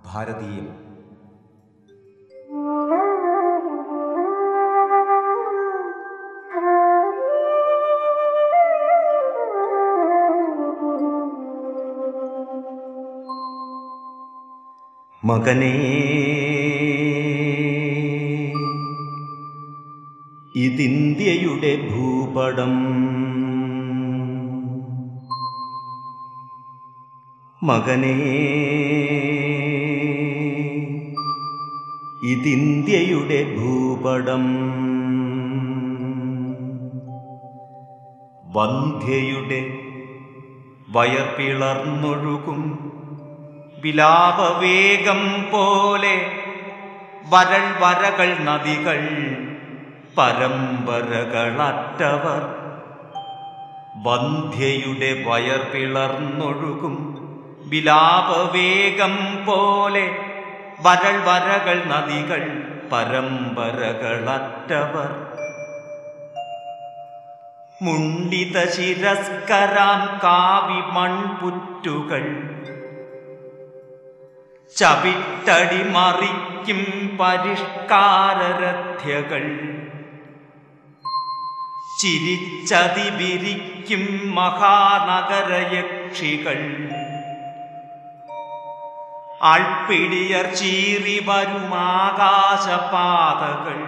ഭാരതീയം മകനേ ഇതിന്ത്യയുടെ ഭൂപടം മകനേ ഇതിന്ത്യയുടെ ഭൂപടം വന്ധ്യയുടെ വയർപിളർന്നൊഴുകും വിലാപവേഗം പോലെ വരൾ വരകൾ നദികൾ പരമ്പരകളറ്റവർ വന്ധ്യയുടെ വയർ പിളർന്നൊഴുകും വിലാപവേഗം പോലെ വരൾ വരകൾ നദികൾ പരമ്പരകളറ്റവർ മുണ്ടിത ശിരസ്കരാം കാവി മൺപുറ്റുകൾ ചവിട്ടടി മറിക്കും പരിഷ്കാരരഥ്യകൾ ചിരിച്ചതി വിരിക്കും മഹാനഗരയക്ഷികൾ ആൾപ്പിടിയർ ചീറി വരും ആകാശപാതകൾ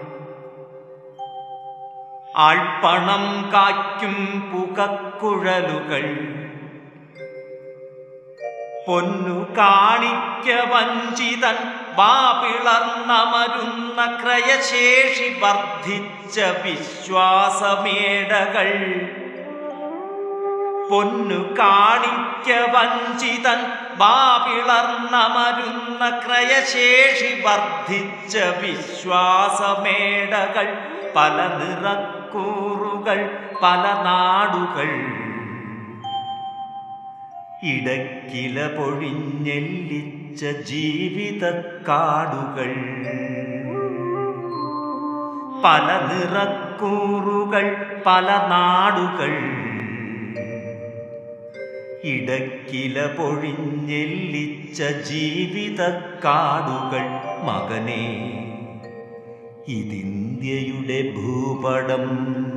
ആൾപ്പണം കായ്ക്കും പുകക്കുഴലുകൾ പൊന്നു കാണിക്ക വഞ്ചിതൻ വാപിളർന്നമരുന്ന ക്രയശേഷി വർദ്ധിച്ച വിശ്വാസമേടകൾ പൊന്നു കാണിക്ക വഞ്ചിതൻ വാപിളർന്നമരുന്ന ക്രയശേഷി വർദ്ധിച്ച വിശ്വാസമേടകൾ പല നിറക്കൂറുകൾ പല നാടുകൾ ഇടക്കില പൊഴിഞ്ഞെല്ലിച്ച ജീവിതക്കാടുകൾ പല നിറക്കൂറുകൾ പല നാടുകൾ ഇടക്കില പൊഴിഞ്ഞെല്ലിച്ച ജീവിതക്കാടുകൾ മകനെ ഇതിന്ത്യയുടെ ഭൂപടം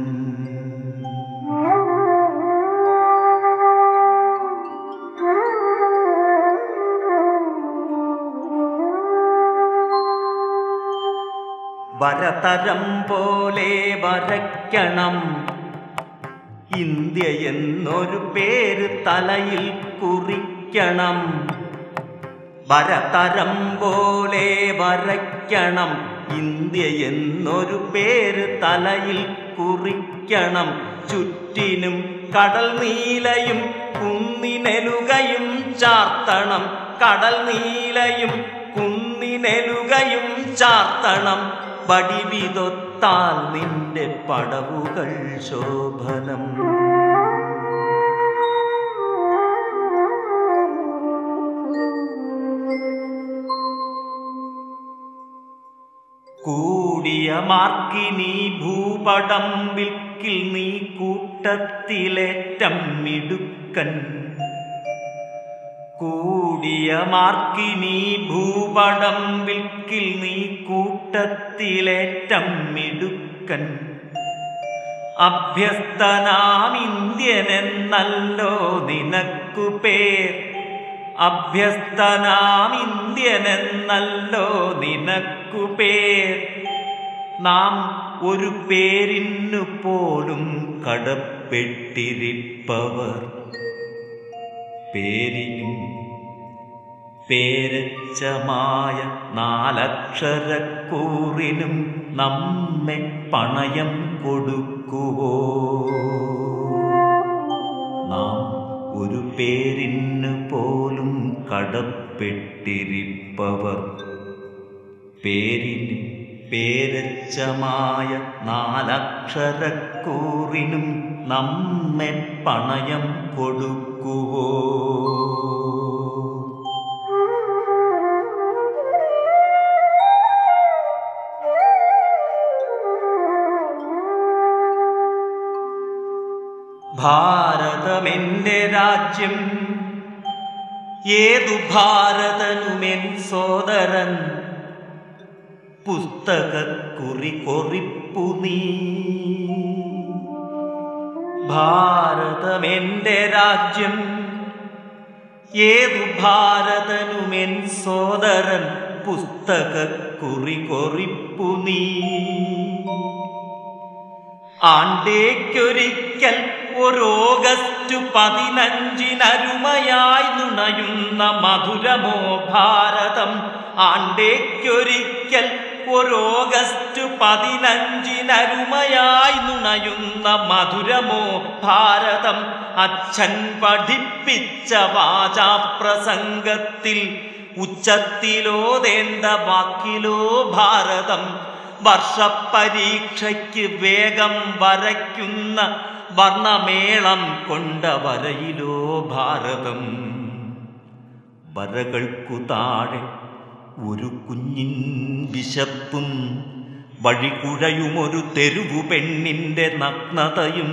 വരതരം പോലെ വരയ്ക്കണം ഇന്ത്യ എന്നൊരു പേര് തലയിൽ കുറിക്കണം വരതരം പോലെ വരയ്ക്കണം ഇന്ത്യ എന്നൊരു പേര് തലയിൽ കുറിക്കണം ചുറ്റിനും കടൽ നീലയും കുന്നിനെലുകയും ചാർത്തണം കടൽ നീലയും കുന്നിനെലുകയും ചാർത്തണം വടിവിതൊത്താൽ നിന്റെ പടവുകൾ ശോഭനം കൂടിയ മാർക്കിനി ഭൂപടം വിൽക്കിൽ നീ കൂട്ടത്തിലേറ്റം മിടുക്കൻ കൂടിയ മാർക്കിനി ഭൂപടം വിൽക്കിൽ നീ കൂട്ടത്തിലേറ്റം മിടുക്കൻ അഭ്യസ്തനാം ഇന്ത്യനെന്നല്ലോ നിനക്കു പേർ അഭ്യസ്തനാം ഇന്ത്യനെന്നല്ലോ നിനക്കു പേർ നാം ഒരു പേരിനു പോലും കടപ്പെട്ടിരിപ്പവർ പേരിനും പേരച്ചമായ നാലക്ഷരക്കൂറിനും നമ്മെ പണയം കൊടുക്കുവോ നാം ഒരു പേരിന് പോലും കടപ്പെട്ടിരിപ്പവർ പേരിന് പേരച്ചമായ നാലക്ഷരക്കൂറിനും നമ്മെ പണയം കൊടുക്കുവോ ഭാരതമെന്റെ രാജ്യം ഏതു ഭാരതനുമെൻ സോദരൻ പുസ്തകക്കുറി കൊറിപ്പു നീ ഭാരതമെന്റെ രാജ്യം ഏതു ഭാരതനുമെൻ സോദരൻ പുസ്തകക്കുറി കൊറിപ്പു നീ ആണ്ടേക്കൊരിക്കൽ ഒരു ഓഗസ്റ്റ് പതിനഞ്ചിനരുമയായി നുണയുന്ന മധുരമോ ഭാരതം ആണ്ടേക്കൊരിക്കൽ ഒരു ഓഗസ്റ്റ് പതിനഞ്ചിനരുമയായി നുണയുന്ന മധുരമോ ഭാരതം അച്ഛൻ പഠിപ്പിച്ച വാചാപ്രസംഗത്തിൽ ഉച്ചത്തിലോതേണ്ട വാക്കിലോ ഭാരതം വർഷപരീക്ഷയ്ക്ക് വേഗം വരയ്ക്കുന്ന വർണ്ണമേളം കൊണ്ട വരയിലോ ഭാരതം വരകൾക്കു താഴെ ഒരു കുഞ്ഞിൻ വിശപ്പും വഴികുഴയുമൊരു തെരുവു പെണ്ണിൻ്റെ നഗ്നതയും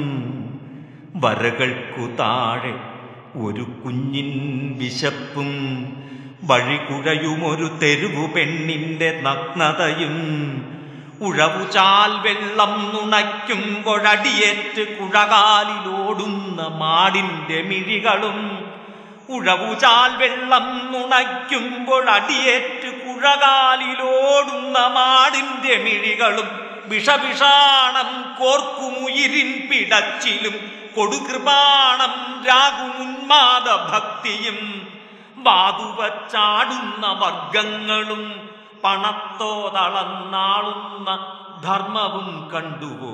വരകൾക്കു താഴെ ഒരു കുഞ്ഞിൻ വിശപ്പും വഴികുഴയുമൊരു തെരുവു പെണ്ണിൻ്റെ നഗ്നതയും ഉഴവുചാൽ വെള്ളം നുണയ്ക്കുമ്പോഴടിയേറ്റ് കുഴകാലിലോടുന്ന മാടിൻ്റെ മിഴികളും ഉഴവുചാൽ വെള്ളം നുണയ്ക്കുമ്പോഴടിയേറ്റ് കുഴകാലിലോടുന്ന മാടിൻ്റെ മിഴികളും വിഷവിഷാണം കോർക്കുമുയിരിൻ പിടച്ചിലും കൊടുകൃപാണം രാഗുമുന്മാദ ഭക്തിയും വാതുവച്ചാടുന്ന വർഗങ്ങളും പണത്തോതളന്നാളുന്ന ധർമ്മവും കണ്ടുവോ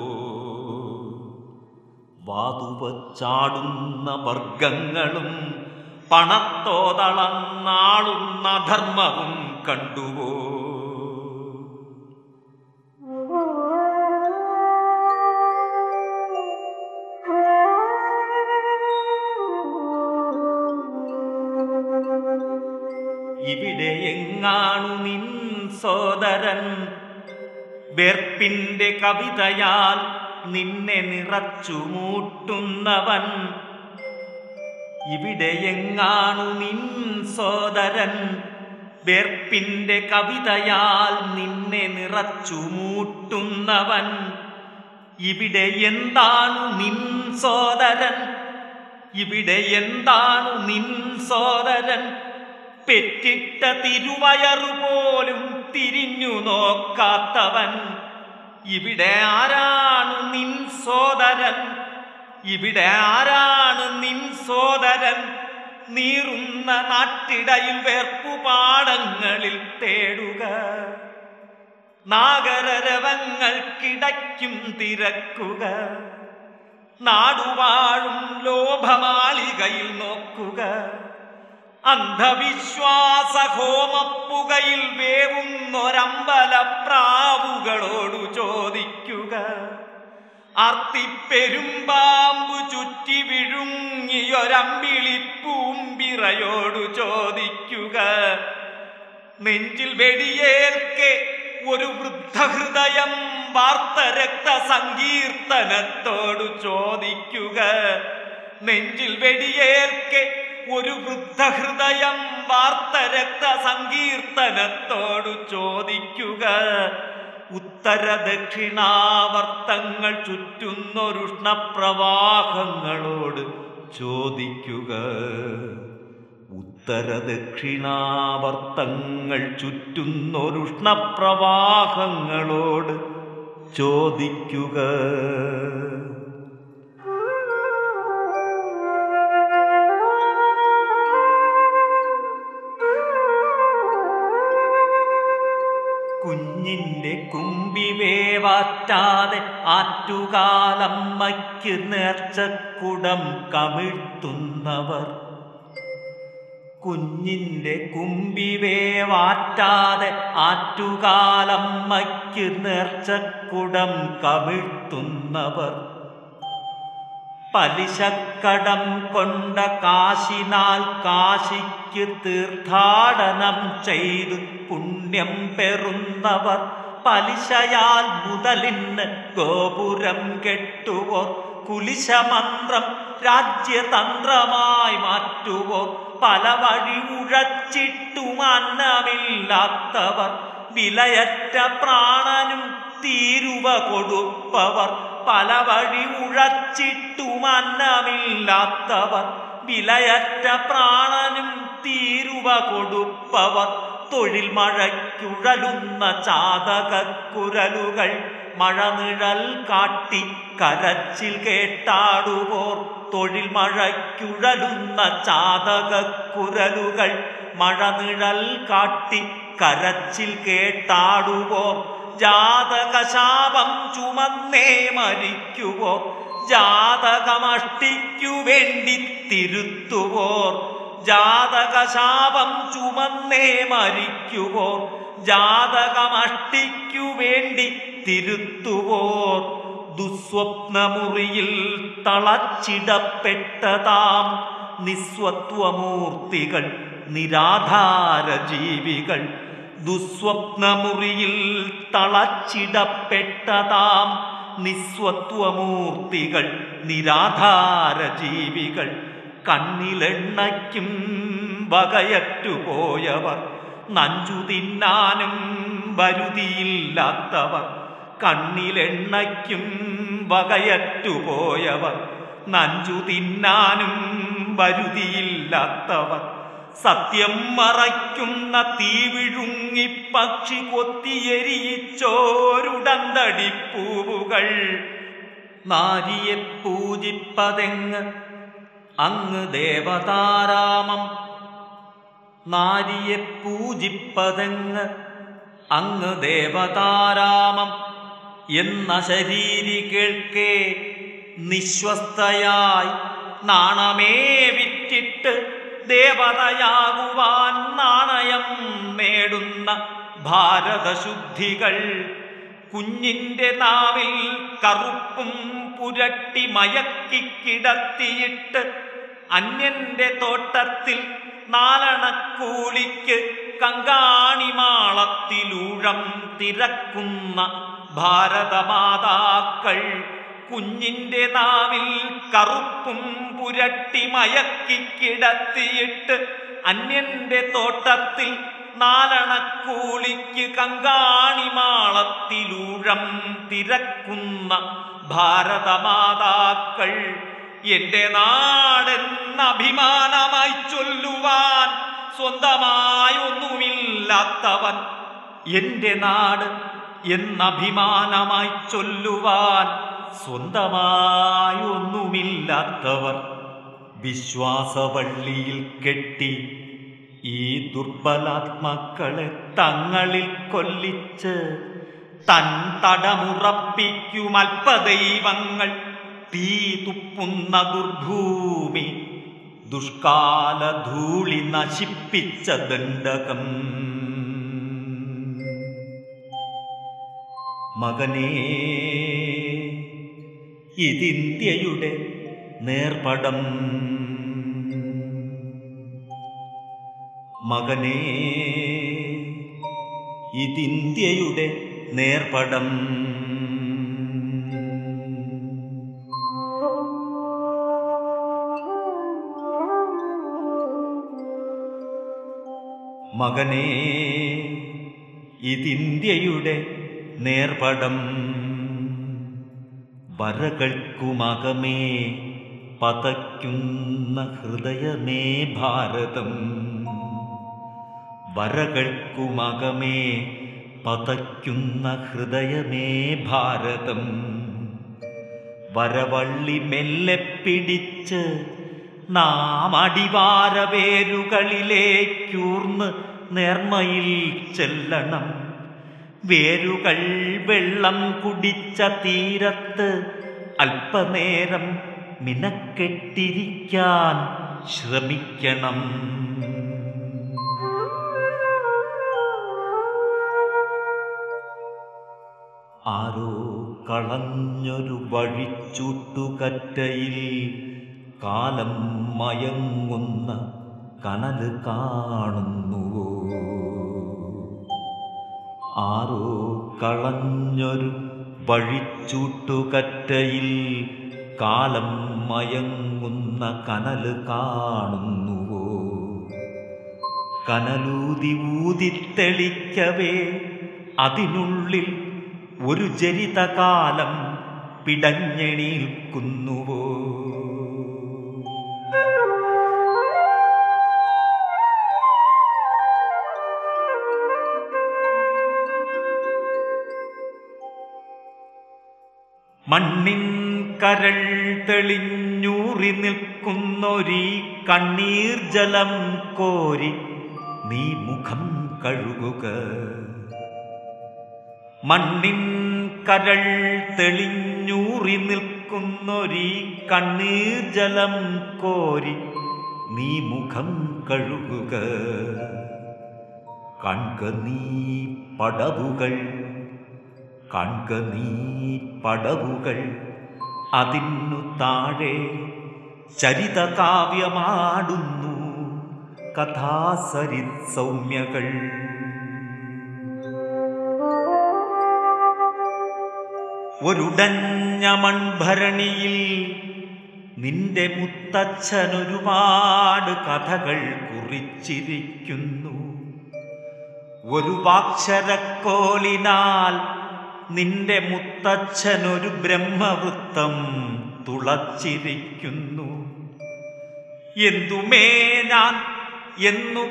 വാതുവച്ചാടുന്ന വർഗങ്ങളും പണത്തോതളന്നാളുന്ന ധർമ്മവും കണ്ടുവോ ഇവിടെ എങ്ങാണു നിൻ സോദരൻ വെർപ്പിന്റെ കവിതയാൽ നിന്നെ നിറച്ചു മൂട്ടുന്നവൻ ഇവിടെ എങ്ങാണു നിൻ സോദരൻ വെർപ്പിന്റെ കവിതയാൽ നിന്നെ നിറച്ചു മൂട്ടുന്നവൻ ഇവിടെ എന്താണു നിൻ സോദരൻ ഇവിടെ എന്താണു നിൻ സോദരൻ പെറ്റിട്ട തിരുവയറു പോലും തിരിഞ്ഞു നോക്കാത്തവൻ ഇവിടെ ആരാണ് നിൻ സോദരൻ ഇവിടെ ആരാണ് നിൻ സോദരൻ നീറുന്ന നാട്ടിടയിൽ വേർപ്പുപാടങ്ങളിൽ തേടുക നാഗരരവങ്ങൾക്കിടയ്ക്കും തിരക്കുക നാടുവാഴും ലോഭമാളികയിൽ നോക്കുക അന്ധവിശ്വാസ ഹോമപ്പുകയിൽ വേവുന്നൊരമ്പല പ്രാവുകളോടു ചോദിക്കുക അർത്തിപ്പെരുമ്പാമ്പു ചുറ്റി വിഴുങ്ങിയൊരമ്പിളി പൂമ്പിറയോടു ചോദിക്കുക നെഞ്ചിൽ വെടിയേൽക്കെ ഒരു വൃദ്ധഹൃദയം വാർത്ത രക്തസങ്കീർത്തനത്തോടു ചോദിക്കുക നെഞ്ചിൽ വെടിയേൽക്കെ ഒരു വൃദ്ധഹൃദയം വാർത്ത രക്തസങ്കീർത്തനത്തോടു ചോദിക്കുക ഉത്തര ദക്ഷിണാവർത്തങ്ങൾ ചുറ്റുന്നൊരുഷ്ണപ്രവാഹങ്ങളോട് ചോദിക്കുക ഉത്തര ദക്ഷിണാവർത്തങ്ങൾ ചുറ്റുന്നൊരുഷ്ണപ്രവാഹങ്ങളോട് ചോദിക്കുക കുഞ്ഞിൻ്റെ കുമ്പിവേവാറ്റാതെ ആറ്റുകാലമ്മയ്ക്ക് നേർച്ചക്കുടം കമിഴ്ത്തുന്നവർ കുഞ്ഞിൻ്റെ കുമ്പിവേവാറ്റാതെ ആറ്റുകാലമ്മയ്ക്ക് നേർച്ചക്കുടം കമിഴ്ത്തുന്നവർ പലിശക്കടം കൊണ്ട കാശിനാൽ കാശിക്ക് തീർത്ഥാടനം ചെയ്തു പുണ്യം പെറുന്നവർ പലിശയാൽ മുതലിന് ഗോപുരം കെട്ടുവോർ കുലിശമന്ത്രം രാജ്യതന്ത്രമായി മാറ്റുവോർ പല വഴി ഉഴച്ചിട്ടും അന്നമില്ലാത്തവർ വിലയറ്റ പ്രാണനും തീരുവ കൊടുപ്പവർ പല വഴി ഉഴച്ചിട്ടും അന്നമില്ലാത്തവർ വിലയറ്റ പ്രാണനും തീരുവ കൊടുപ്പവർ തൊഴിൽ മഴയ്ക്കുഴലുന്ന ചാതകക്കുരലുകൾ മഴനിഴൽ കാട്ടി കരച്ചിൽ കേട്ടാടുവോർ തൊഴിൽ മഴയ്ക്കുഴലുന്ന ചാതകക്കുരലുകൾ മഴനിഴൽ കാട്ടി കരച്ചിൽ കേട്ടാടുവോർ ജാതകശാപം ചുമന്നേ മരിക്കുവോർ ജാതകമഷ്ടിക്കു വേണ്ടി തിരുത്തുവോർ ജാതകശാപം ചുമന്നേ മരിക്കുവോർ ജാതകമഷ്ടിക്കു വേണ്ടി തിരുത്തുവോർ ദുസ്വപ്നമുറിയിൽ തളച്ചിടപ്പെട്ടതാം നിസ്വത്വമൂർത്തികൾ നിരാധാര ജീവികൾ ദുസ്വപ്നമുറിയിൽ തളച്ചിടപ്പെട്ടതാം നിസ്വത്വമൂർത്തികൾ നിരാധാര ജീവികൾ കണ്ണിലെണ്ണയ്ക്കും വകയറ്റുപോയവർ നഞ്ചു തിന്നാനും വരുതിയില്ലാത്തവർ കണ്ണിലെണ്ണയ്ക്കും വകയറ്റുപോയവർ നഞ്ചു തിന്നാനും വരുതിയില്ലാത്തവർ സത്യം മറയ്ക്കുന്ന തീ വിഴുങ്ങി പക്ഷി കൊത്തിയെരിയിച്ചോരുടന്തടിപ്പൂവുകൾ നാരിയെ പൂജിപ്പതെങ്ങ് അങ്ങ് ദേവതാരാമം നാരിയെ പൂജിപ്പതെങ്ങ് അങ്ങ് ദേവതാരാമം എന്ന ശരീരി കേൾക്കേ നിശ്വസ്തയായി നാണമേ വിറ്റിട്ട് ദേവതയാകുവാൻ നാണയം നേടുന്ന ഭാരതശുദ്ധികൾ കുഞ്ഞിൻ്റെ നാവിൽ കറുപ്പും പുരട്ടി മയക്കി കിടത്തിയിട്ട് അന്യന്റെ തോട്ടത്തിൽ നാലണക്കൂലിക്ക് കങ്കാണിമാളത്തിലൂഴം തിരക്കുന്ന ഭാരതമാതാക്കൾ കുഞ്ഞിൻ്റെ നാവിൽ കറുപ്പും പുരട്ടി മയക്കി കിടത്തിയിട്ട് അന്യന്റെ തോട്ടത്തിൽ നാലണക്കൂലിക്ക് കങ്കാണിമാളത്തിലൂഴം തിരക്കുന്ന ഭാരതമാതാക്കൾ എന്റെ നാടെന്ന അഭിമാനമായി ചൊല്ലുവാൻ സ്വന്തമായി ഒന്നുമില്ലാത്തവൻ എന്റെ നാട് എന്നഭിമാനമായി ചൊല്ലുവാൻ സ്വന്തമായി ഒന്നുമില്ലാത്തവർ വിശ്വാസവള്ളിയിൽ കെട്ടി ഈ ദുർബലാത്മാക്കളെ തങ്ങളിൽ കൊല്ലിച്ച് തൻ തടമുറപ്പിക്കും അല്പദൈവങ്ങൾ തീ തുപ്പുന്ന ദുർഭൂമി ദുഷ്കാല ധൂളി നശിപ്പിച്ച ദണ്ഡകം മകനേ ഇതിന്ത്യയുടെ നേർപടം മകനേ ഇതിന്ത്യയുടെ നേർപടം മകനേ ഇതിന്ത്യയുടെ നേർപടം വരകൾക്കുമകമേ പതയ്ക്കുന്ന ഹൃദയമേ ഭാരതം വരകൾക്കുമകമേ പതയ്ക്കുന്ന ഹൃദയമേ ഭാരതം വരവള്ളി മെല്ലെ പിടിച്ച് നാം അടിവാര വേരുകളിലേക്കൂർന്ന് നേർമയിൽ ചെല്ലണം വേരുകൾ വെള്ളം കുടിച്ച തീരത്ത് അല്പനേരം മിനക്കെട്ടിരിക്കാൻ ശ്രമിക്കണം ആരോ കളഞ്ഞൊരു വഴിച്ചൂട്ടുകറ്റയിൽ കാലം മയങ്ങുന്ന കനല് കാണുന്നുവോ ആരോ കളഞ്ഞൊരു വഴിച്ചൂട്ടുകറ്റയിൽ കാലം മയങ്ങുന്ന കനല് കാണുന്നുവോ കനലൂതി ഊതിത്തെളിക്കവേ അതിനുള്ളിൽ ഒരു ജരിതകാലം പിടഞ്ഞെണീൽക്കുന്നുവോ മണ്ണിൻ കരൾ തെളിഞ്ഞൂറി നിൽക്കുന്നൊരീ കണ്ണീർ ജലം കോരി നീ മുഖം കഴുകുക മണ്ണിൻ കരൾ തെളിഞ്ഞൂറി നിൽക്കുന്നൊരീ കണ്ണീർ ജലം കോരി നീ മുഖം കഴുകുക കൺക നീ പടവുകൾ കൺക നീ പടവുകൾ അതിനു താഴെ ചരിതകാവ്യമാടുന്നു കഥാസരി സൗമ്യകൾ ഒരുടഞ്ഞ മൺഭരണിയിൽ നിന്റെ മുത്തച്ഛൻ ഒരുപാട് കഥകൾ കുറിച്ചിരിക്കുന്നു ഒരു വാക്ഷരക്കോലിനാൽ നിന്റെ മുത്തച്ഛൻ ഒരു ബ്രഹ്മവൃത്തം തുളച്ചിരിക്കുന്നു എന്തുമേ ഞാൻ എന്നു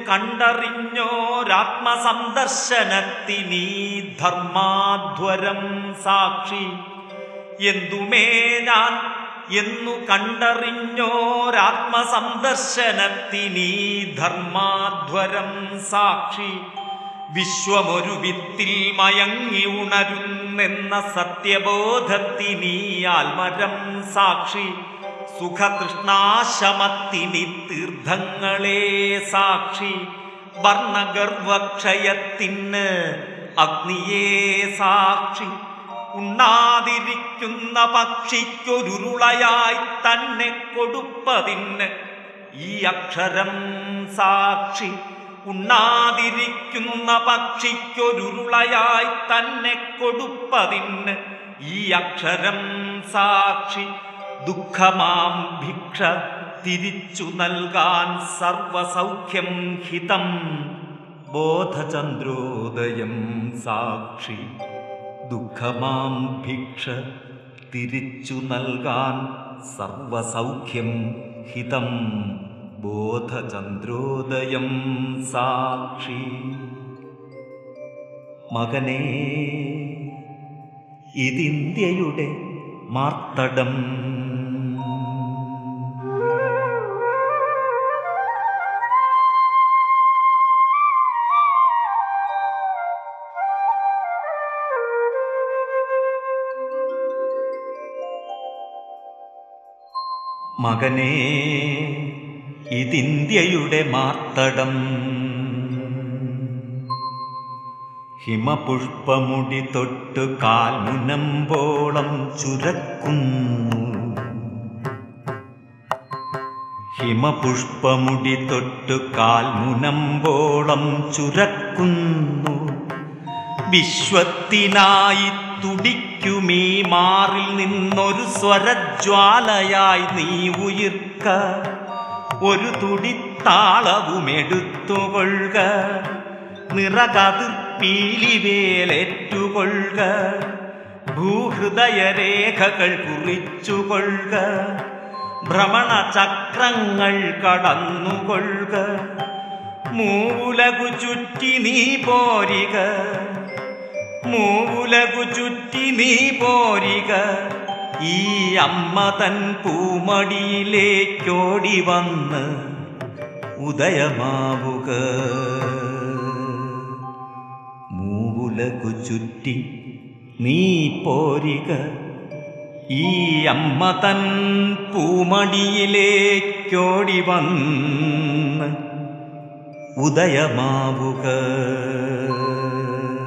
കണ്ടറിഞ്ഞോരാത്മസന്ദർശനത്തിനീ ധർമാധ്വരം സാക്ഷി എന്തുമേ ഞാൻ എന്നു കണ്ടറിഞ്ഞോരാത്മസന്ദർശനത്തിനീ ധർമാധ്വരം സാക്ഷി വിശ്വമൊരു വിത്തിൽ മയങ്ങി ഉണരുന്നെന്ന സത്യബോധത്തിനീ ആൽമരം സാക്ഷി സുഖതൃഷ്ണാശമത്തിനി തീർത്ഥങ്ങളെ സാക്ഷി വർണ്ണഗർവക്ഷയത്തിന് അഗ്നിയെ സാക്ഷി ഉണ്ണാതിരിക്കുന്ന പക്ഷിക്കൊരുരുളയായി തന്നെ കൊടുപ്പതിന് ഈ അക്ഷരം സാക്ഷി ഉണ്ണാതിരിക്കുന്ന പക്ഷിക്കൊരുരുളയായി തന്നെ കൊടുപ്പതിന് ഈ അക്ഷരം സാക്ഷി ദുഃഖമാം ഭിക്ഷ തിരിച്ചു നൽകാൻ സർവസൗഖ്യം ഹിതം ബോധചന്ദ്രോദയം സാക്ഷി ദുഃഖമാം ഭിക്ഷ തിരിച്ചു നൽകാൻ സർവസൗഖ്യം ഹിതം ബോധചന്ദ്രോദയം സാക്ഷി മകനേ ഇതിന്ത്യയുടെ മാർത്തടം മകനേ ഇതിന്ത്യയുടെ മാർത്തടം ഹിമപുഷ്പമുടി തൊട്ടു കാൽമുനമ്പോളം ചുരക്കുന്നു ഹിമപുഷ്പമുടി തൊട്ടു കാൽമുനമ്പോളം ചുരക്കുന്നു വിശ്വത്തിനായി തുടിക്കുമീ മാറിൽ നിന്നൊരു സ്വരജ്വാലയായി നീ ഉയിർക്ക ഒരു തുടിത്താളവുമെടുത്തുകൊള്ളുക നിറകതിർ പീലിവേലേറ്റുകൊള്ളുക ഭൂഹൃദയരേഖകൾ കുറിച്ചുകൊള്ളുക ഭ്രമണചക്രങ്ങൾ കടന്നുകൊള്ളുക മൂലകു ചുറ്റി നീ പോരിക മൂലകു ചുറ്റി നീ പോരിക ഈ അമ്മ തൻ പൂമടിയിലേക്കോടി വന്ന് ഉദയമാവുക മൂലകു ചുറ്റി നീ പോരിക ഈ അമ്മ തൻ പൂമടിയിലേക്കോടി വന്ന് ഉദയമാവുക